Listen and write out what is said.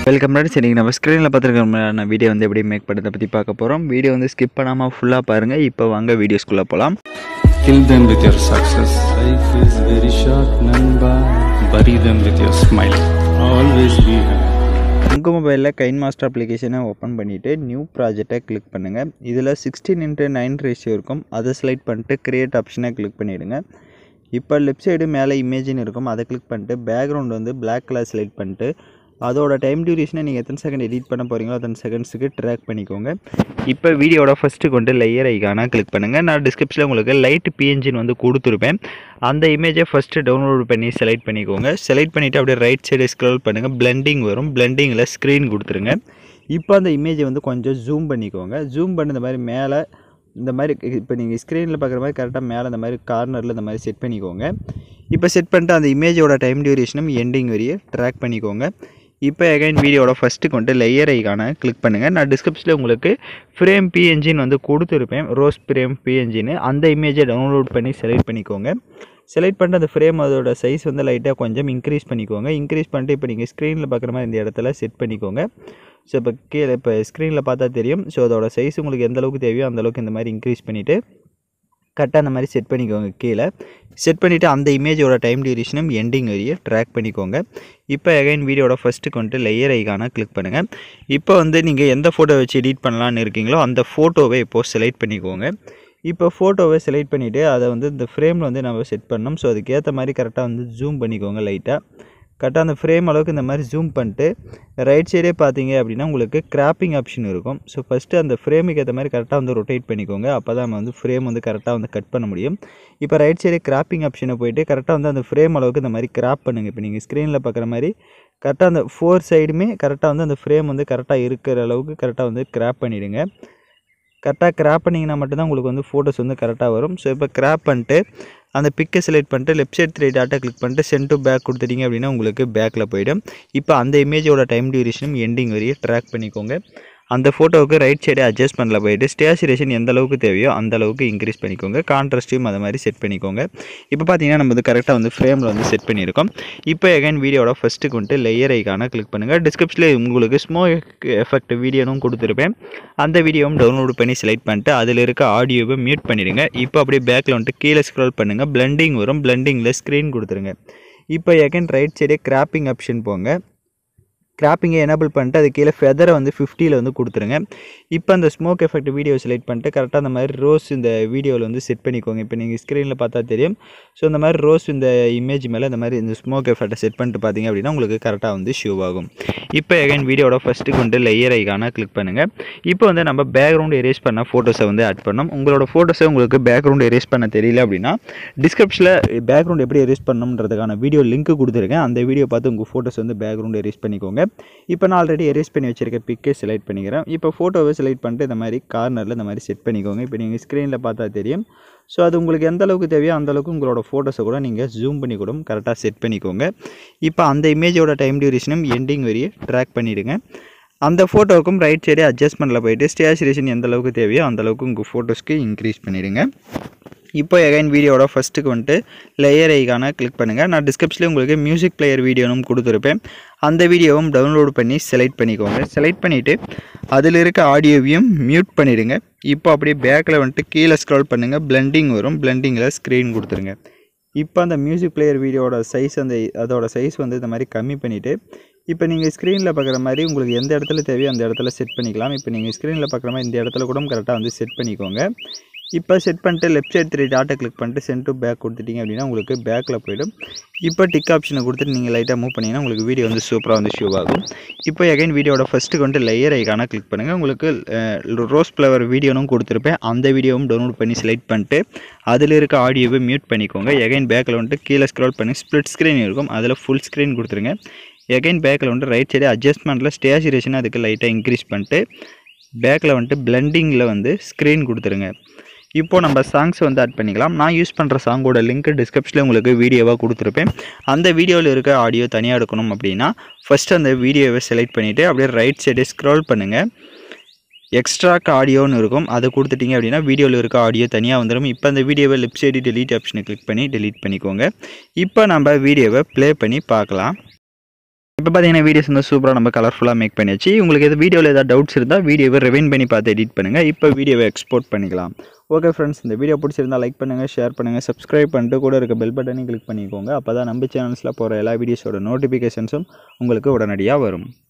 Welcome friends இன்றைக்கி நம்ம ஸ்க்ரீனில் பார்த்துருக்க வீடியோ வந்து எப்படி மேக் பண்ணுறதை பற்றி பார்க்க போகிறோம் வீடியோ வந்து ஸ்கிப் பண்ணாமல் ஃபுல்லாக பாருங்கள் இப்போ வாங்க வீடியோஸ்குள்ளே போகலாம் Kill them with your success. Life is very short, Namba. Bury them with your smile. Always be happy. உங்கள் மொபைலில் கைன் மாஸ்டர் அப்ளிகேஷனை ஓப்பன் பண்ணிவிட்டு நியூ ப்ராஜெக்டை கிளிக் பண்ணுங்கள் இதில் சிக்ஸ்டீன் இன்ட்டு நைன் ரேஷியோ இருக்கும் அதை செலக்ட் பண்ணிட்டு கிரியேட் ஆப்ஷனை கிளிக் பண்ணிவிடுங்க இப்போ லெஃப்ட் சைடு மேலே இமேஜின் இருக்கும் அதை கிளிக் பண்ணிட்டு பேக்ரவுண்ட் வந்து Black கலர் செலக்ட் பண்ணிட்டு அதோட டைம் டியூரேஷனை நீங்கள் எத்தனை செகண்ட் எடிட் பண்ண போகிறீங்களோ அத்தனை செகண்ட்ஸுக்கு ட்ராக் பண்ணிக்கோங்க இப்போ வீடியோட ஃபஸ்ட்டு கொண்டு லேயர் ஐக்கான கிளிக் பண்ணுங்கள் நான் டிஸ்கிரிப்ஷனில் உங்களுக்கு லைட் பிஎன்ஜின் வந்து கொடுத்துருப்பேன் அந்த இமேஜை ஃபஸ்ட்டு டவுன்லோட் பண்ணி செலக்ட் பண்ணிக்கோங்க செலக்ட் பண்ணிவிட்டு அப்படியே ரைட் சைடு ஸ்க்ரோல் பண்ணுங்கள் பிளெண்டிங் வரும் பிளெண்டிங்கில் ஸ்க்ரீன் கொடுத்துருங்க இப்போ அந்த இமேஜை வந்து கொஞ்சம் ஜூம் பண்ணிக்கோங்க ஜூம் பண்ணி இந்த மாதிரி மேலே இந்த மாதிரி இப்போ நீங்கள் ஸ்க்ரீனில் பார்க்குற மாதிரி கரெக்டாக மேலே இந்த மாதிரி கார்னரில் இந்த மாதிரி செட் பண்ணிக்கோங்க இப்போ செட் பண்ணிட்டு அந்த இமேஜோட டைம் டியூரேஷனும் எண்டிங் வரைய ட்ராக் பண்ணிக்கோங்க இப்போ எகைன் வீடியோட ஃபஸ்ட்டு கொண்டு லேயர் ஐக்கான கிளிக் பண்ணுங்கள் நான் டிஸ்கிரிப்ஷனில் உங்களுக்கு ஃப்ரேம் பிஎன்ஜின் வந்து கொடுத்துருப்பேன் ரோஸ் ஃப்ரேம் பிஎன்ஜின்னு அந்த இமேஜை டவுன்லோட் பண்ணி செலக்ட் பண்ணிக்கோங்க செலக்ட் பண்ணிட்டு அந்த ஃப்ரேம் அதோட சைஸ் வந்து லைட்டாக கொஞ்சம் இன்க்ரீஸ் பண்ணிக்கோங்க இன்க்ரீஸ் பண்ணிட்டு இப்போ நீங்கள் ஸ்க்ரீனில் பார்க்குற மாதிரி இந்த இடத்துல செட் பண்ணிக்கோங்க ஸோ இப்போ கீழே இப்போ ஸ்க்ரீனில் பார்த்தா தெரியும் ஸோ அதோட சைஸ் உங்களுக்கு எந்த அளவுக்கு தேவையோ அந்த அளவுக்கு இந்த மாதிரி இன்க்ரீஸ் பண்ணிவிட்டு கரெக்டாக அந்த மாதிரி செட் பண்ணிக்கோங்க கீழே செட் பண்ணிவிட்டு அந்த இமேஜோட டைம் டியூரேஷனும் எண்டிங் வரைய ட்ராக் பண்ணிக்கோங்க இப்போ எகைன் வீடியோட ஃபஸ்ட்டு கொண்டு லேயர் ஐக்கான கிளிக் பண்ணுங்கள் இப்போ வந்து நீங்கள் எந்த ஃபோட்டோ வச்சு எடிட் பண்ணலான்னு இருக்கீங்களோ அந்த ஃபோட்டோவை இப்போது செலக்ட் பண்ணிக்கோங்க இப்போ ஃபோட்டோவை செலக்ட் பண்ணிவிட்டு அதை வந்து இந்த ஃப்ரேமில் வந்து நம்ம செட் பண்ணோம் ஸோ அதுக்கேற்ற மாதிரி கரெக்டாக வந்து ஜூம் பண்ணிக்கோங்க லைட்டாக கரெக்டாக அந்த ஃப்ரேம் அளவுக்கு இந்த மாதிரி ஜூம் பண்ணிட்டு ரைட் சைடே பார்த்தீங்க அப்படின்னா உங்களுக்கு கிராப்பிங் ஆப்ஷன் இருக்கும் ஸோ ஃபஸ்ட்டு அந்த ஃப்ரேமுக்கு ஏற்ற மாதிரி கரெக்டாக வந்து ரொட்டேட் பண்ணிக்கோங்க அப்போ தான் நம்ம வந்து ஃப்ரேம் வந்து கரெக்டாக வந்து கட் பண்ண முடியும் இப்போ ரைட் சைடே கிராப்பிங் ஆப்ஷனை போயிட்டு கரெக்டாக வந்து அந்த ஃப்ரேம் அளவுக்கு இந்த மாதிரி கிராப் பண்ணுங்கள் இப்போ நீங்கள் ஸ்க்ரீனில் பார்க்குற மாதிரி கரெக்டாக அந்த ஃபோர் சைடுமே கரெக்டாக வந்து அந்த ஃப்ரேம் வந்து கரெக்டாக இருக்கிற அளவுக்கு கரெக்டாக வந்து கிராப் பண்ணிவிடுங்க கரெக்டாக கிராப் பண்ணிங்கன்னா மட்டும்தான் உங்களுக்கு வந்து ஃபோட்டோஸ் வந்து கரெக்டாக வரும் ஸோ இப்போ கிராப் பண்ணிட்டு அந்த பிக்கை செலக்ட் பண்ணிட்டு left side three dot click பண்ணிட்டு சென்ட் டு பேக் கொடுத்துட்டீங்க அப்படின்னா உங்களுக்கு பேக்கில் போயிடும் இப்போ அந்த இமேஜோட டைம் டியூரேஷனும் எண்டிங் வரைய ட்ராக் பண்ணிக்கோங்க அந்த ஃபோட்டோவுக்கு ரைட் சைடு அட்ஜஸ்ட்மெண்ட்டில் போயிட்டு ஸ்டேச்சுரேஷன் எந்த அளவுக்கு தேவையோ அந்த அளவுக்கு இன்க்ரீஸ் பண்ணிக்கோங்க கான்ட்ராஸ்ட்டையும் அதை மாதிரி செட் பண்ணிக்கோங்க இப்போ பார்த்தீங்கன்னா நம்ம வந்து கரெக்டாக வந்து ஃப்ரேமில் வந்து செட் பண்ணியிருக்கோம் இப்போ எகைன் வீடியோட ஃபஸ்ட்டுக்கு வந்துட்டு லேயர் ஐக்கான கிளிக் பண்ணுங்கள் டிஸ்கிரிப்ஷனில் உங்களுக்கு ஸ்மோக் எஃபெக்ட் வீடியோனும் கொடுத்துருப்பேன் அந்த வீடியோவும் டவுன்லோட் பண்ணி செலக்ட் பண்ணிட்டு அதில் இருக்க ஆடியோவை மியூட் பண்ணிடுங்க இப்போ அப்படியே பேக்கில் வந்துட்டு கீழே ஸ்க்ரோல் பண்ணுங்கள் பிளெண்டிங் வரும் பிளெண்டிங்கில் ஸ்க்ரீன் கொடுத்துருங்க இப்போ எகைன் ரைட் சைடே கிராப்பிங் ஆப்ஷன் போங்க கிராப்பிங்கை எனபிள் பண்ணிட்டு அது கீழே ஃபெதரை வந்து ஃபிஃப்டியில் வந்து கொடுத்துருங்க இப்போ அந்த ஸ்மோக் எஃபெக்ட் வீடியோ செலக்ட் பண்ணிட்டு கரெக்டாக அந்த மாதிரி ரோஸ் இந்த வீடியோவில் வந்து செட் பண்ணிக்கோங்க இப்போ நீங்கள் ஸ்க்ரீனில் பார்த்தா தெரியும் ஸோ இந்த மாதிரி ரோஸ் இந்த இமேஜ் மேலே இந்த மாதிரி இந்த ஸ்மோக் எஃபெக்ட்டை செட் பண்ணிட்டு பார்த்தீங்க அப்படின்னா உங்களுக்கு கரெக்டாக வந்து ஷோ ஆகும் இப்போ எகைன் வீடியோட ஃபஸ்ட்டு கொண்டு லேயர் ஐக்கான கிளிக் பண்ணுங்கள் இப்போ வந்து நம்ம பேக்ரவுண்ட் எரேஸ் பண்ண ஃபோட்டோஸை வந்து ஆட் பண்ணோம் உங்களோட ஃபோட்டோஸை உங்களுக்கு பேக்ரவுண்ட் எரேஸ் பண்ண தெரியல அப்படின்னா டிஸ்கிரிப்ஷனில் பேக்ரவுண்ட் எப்படி எரேஸ் பண்ணணுன்றதுக்கான வீடியோ லிங்க் கொடுத்துருக்கேன் அந்த வீடியோ பார்த்து உங்கள் ஃபோட்டோஸ் வந்து பேக்ரவுண்ட் எரேஸ் பண்ணிக்கோங்க இப்போ நான் ஆல்ரெடி எரேஸ் பண்ணி வச்சிருக்க பிக்கே செலக்ட் பண்ணிக்கிறேன் இப்போ ஃபோட்டோவை செலக்ட் பண்ணிட்டு இந்த மாதிரி கார்னரில் இந்த மாதிரி செட் பண்ணிக்கோங்க இப்போ நீங்கள் ஸ்க்ரீனில் பார்த்தா தெரியும் ஸோ அது உங்களுக்கு எந்த அளவுக்கு தேவையோ அந்த அளவுக்கு உங்களோட ஃபோட்டோஸை கூட நீங்கள் ஜூம் பண்ணி கூட கரெக்டாக செட் பண்ணிக்கோங்க இப்போ அந்த இமேஜோட டைம் டியூரேஷனும் எண்டிங் வரைய ட்ராக் பண்ணிவிடுங்க அந்த ஃபோட்டோவுக்கும் ரைட் சைடே அட்ஜஸ்ட்மெண்ட்டில் போயிட்டு ஸ்டேச்சுரேஷன் எந்த அளவுக்கு தேவையோ அந்த அளவுக்கு உங்கள் ஃபோட்டோஸ்க்கு இன்க்ரீஸ் பண்ணிவிடுங்க இப்போ எகைன் வீடியோட ஃபஸ்ட்டுக்கு வந்துட்டு லேயர் ஐக்கான கிளிக் பண்ணுங்கள் நான் டிஸ்கிரிப்ஷனில் உங்களுக்கு மியூசிக் பிளேயர் வீடியோனும் கொடுத்துருப்பேன் அந்த வீடியோவும் டவுன்லோட் பண்ணி செலக்ட் பண்ணிக்கோங்க செலக்ட் பண்ணிவிட்டு அதில் இருக்க ஆடியோவையும் மியூட் பண்ணிவிடுங்க இப்போ அப்படியே பேக்கில் வந்துட்டு கீழே ஸ்க்ரோல் பண்ணுங்கள் பிளெண்டிங் வரும் பிளெண்டிங்கில் ஸ்க்ரீன் கொடுத்துருங்க இப்போ அந்த மியூசிக் பிளேயர் வீடியோட சைஸ் அந்த அதோட சைஸ் வந்து இந்த மாதிரி கம்மி பண்ணிவிட்டு இப்போ நீங்கள் ஸ்க்ரீனில் பார்க்குற மாதிரி உங்களுக்கு எந்த இடத்துல தேவையோ அந்த இடத்துல செட் பண்ணிக்கலாம் இப்போ நீங்கள் ஸ்க்ரீனில் பார்க்குற மாதிரி இந்த இடத்துல கூட கரெக்டாக வந்து செட் பண்ணிக்கோங்க இப்போ செட் பண்ணிட்டு left side three dot click பண்ணிட்டு சென்ட் டு பேக் கொடுத்துட்டீங்க அப்படின்னா உங்களுக்கு பேக்கில் போயிடும் இப்போ டிக் ஆப்ஷனை கொடுத்துட்டு நீங்கள் லைட்டாக மூவ் பண்ணிங்கன்னா உங்களுக்கு வீடியோ வந்து சூப்பராக வந்து ஷூ ஆகும் இப்போ எகைன் வீடியோட ஃபஸ்ட்டுக்கு வந்துட்டு லேயர் ஐக்கான கிளிக் பண்ணுங்கள் உங்களுக்கு ரோஸ் ஃப்ளவர் வீடியோனும் கொடுத்துருப்பேன் அந்த வீடியோவும் டவுன்லோட் பண்ணி செலக்ட் பண்ணிட்டு அதில் இருக்க ஆடியோவை மியூட் பண்ணிக்கோங்க எகைன் பேக்கில் வந்துட்டு கீழே ஸ்க்ரோல் பண்ணி ஸ்ப்ளிட் ஸ்க்ரீன் இருக்கும் அதில் ஃபுல் ஸ்க்ரீன் கொடுத்துருங்க எகைன் பேக்கில் வந்துட்டு ரைட் சைடு அட்ஜஸ்ட்மெண்ட்டில் ஸ்டேச்சுரேஷன் அதுக்கு லைட்டாக இன்க்ரீஸ் பண்ணிட்டு பேக்கில் வந்துட்டு பிளெண்டிங்கில் வந்து ஸ்க்ரீன் கொடுத்துருங்க இப்போது நம்ம சாங்ஸ் வந்து ஆட் பண்ணிக்கலாம் நான் யூஸ் பண்ணுற சாங்கோட லிங்க் டிஸ்கிரிப்ஷனில் உங்களுக்கு வீடியோவாக கொடுத்துருப்பேன் அந்த வீடியோவில் இருக்க ஆடியோ தனியாக எடுக்கணும் அப்படின்னா ஃபஸ்ட்டு அந்த வீடியோவை செலக்ட் பண்ணிவிட்டு அப்படியே ரைட் சைடு ஸ்க்ரோல் பண்ணுங்கள் எக்ஸ்ட்ராக்கு ஆடியோன்னு இருக்கும் அதை கொடுத்துட்டீங்க அப்படின்னா வீடியோவில் இருக்க ஆடியோ தனியாக வந்துடும் இப்போ அந்த வீடியோவை லெஃப்ட் சைடு டெலீட் ஆப்ஷனை கிளிக் பண்ணி டெலீட் பண்ணிக்கோங்க இப்போ நம்ம வீடியோவை ப்ளே பண்ணி பார்க்கலாம் இப்போ பார்த்தீங்கன்னா வீடியோஸ் வந்து சூப்பராக நம்ம கலர்ஃபுல்லாக மேக் பண்ணியாச்சு உங்களுக்கு எது வீடியோவில் ஏதாவது டவுட்ஸ் இருந்தால் வீடியோவை ரிவைன் பண்ணி பார்த்து எடிட் பண்ணுங்கள் இப்போ வீடியோவை எக்ஸ்போர்ட் பண்ணிக்கலாம் ஓகே ஃப்ரெண்ட்ஸ் இந்த வீடியோ பிடிச்சிருந்தா லைக் பண்ணுங்கள் ஷேர் பண்ணுங்கள் சப்ஸ்கிரைப் பண்ணிட்டு கூட இருக்க பெல் பட்டனையும் கிளிக் பண்ணிக்கோங்க அப்போ தான் நம்ம சேனல்ஸில் போகிற எல்லா வீடியோஸோட நோட்டிஃபிகேஷன்ஸும் உங்களுக்கு உடனடியாக வரும்